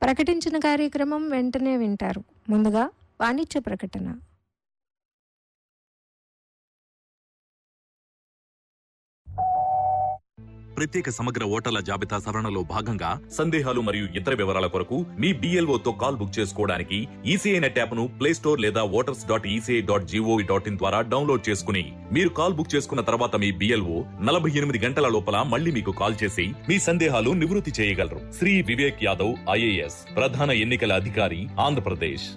ప్రకటించిన కార్యక్రమం వెంటనే వింటారు ముందుగా వాణిజ్య ప్రకటన ప్రత్యేక సమగ్ర ఓటర్ల జాబితా సవరణలో భాగంగా సందేహాలు మరియు ఇతర వివరాల కొరకు మీ BLO తో కాల్ బుక్ చేసుకోవడానికి ఈసీఐ నెట్ యాప్ ను ప్లే స్టోర్ లేదా voters dot ECI dot GOV dot in ద్వారా డౌన్లోడ్ చేసుకుని మీరు కాల్ బుక్ చేసుకున్న తర్వాత మీ బిఎల్ఓ నలభై ఎనిమిది గంటల లోపల మళ్ళీ మీకు కాల్ చేసి మీ సందేహాలు నివృత్తి చేయగలరు శ్రీ వివేక్ యాదవ్ ఐఏఎస్ ప్రధాన ఎన్నికల అధికారి ఆంధ్రప్రదేశ్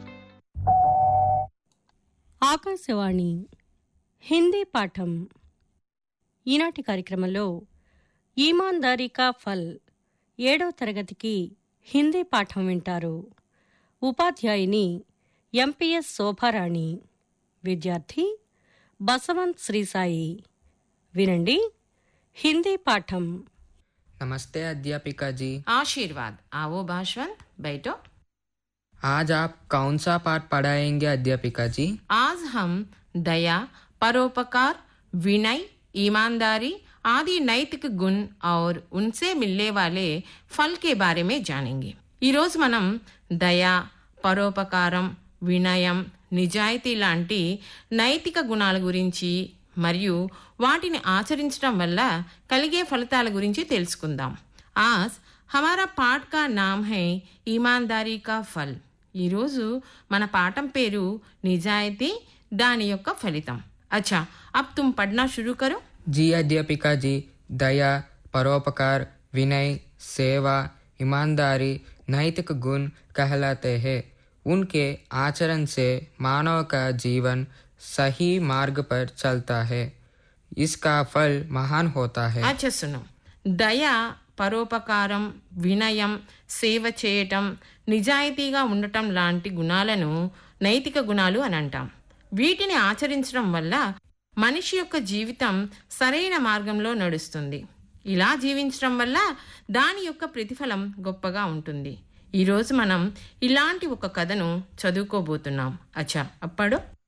ఆకాశవాణి హిందీ పాఠం ఈనాటి కార్యక్రమంలో ఈమాన్దారీ కా ఫల్ ఏడవ తరగతికి హిందీ పాఠం వింటారు ఉపాధ్యాయుని ఎంపీఎస్ శోభారాణి విద్యార్థి బసవంత్ శ్రీసాయి వినండి హిందీ పాఠం नमस्ते अध्यापिका जी आशीर्वाद आओ भाषवंत बैठो आज आप कौन सा पाठ पढ़ाएंगे अध्यापिका जी आज हम दया परोपकार विनय ईमानदारी आदि नैतिक गुण और उनसे मिलने वाले फल के बारे में जानेंगे ఈ రోజు మనం దయ పరోపకారం వినయం నిజాయితీ లాంటి నైతిక గుణాల గురించి మరియు వాటిని ఆచరించడం వల్ల కలిగే ఫలితాల గురించి తెలుసుకుందాం ఆజ్ హమారా పాఠ్ కా నామ్ హై ఈమాన్దారీ కా ఫల్ ఈరోజు మన పాఠం పేరు నిజాయితీ దాని యొక్క ఫలితం అచ్చా అబ్ తుమ్ పడ్నా షురూ కరో जी अध्यापिका जी दया परोपकार विनय सेवा ईमानदारी नैतिक गुण कहलाते हैं उनके आचरण से मानव का जीवन सही मार्ग पर चलता है इसका फल महान होता है అచ్చా సును దయ పరోపకారం వినయం సేవ చేయటం నిజాయితీగా ఉండటం లాంటి గుణాలను నైతిక గుణాలు అని అంటాం వీటిని ఆచరించడం వల్ల మనిషి యొక్క జీవితం సరైన మార్గంలో నడుస్తుంది ఇలా జీవించడం వల్ల దాని యొక్క ప్రతిఫలం గొప్పగా ఉంటుంది ఈరోజు మనం ఇలాంటి ఒక కథను చదువుకోబోతున్నాం అచ్చా అప్పుడు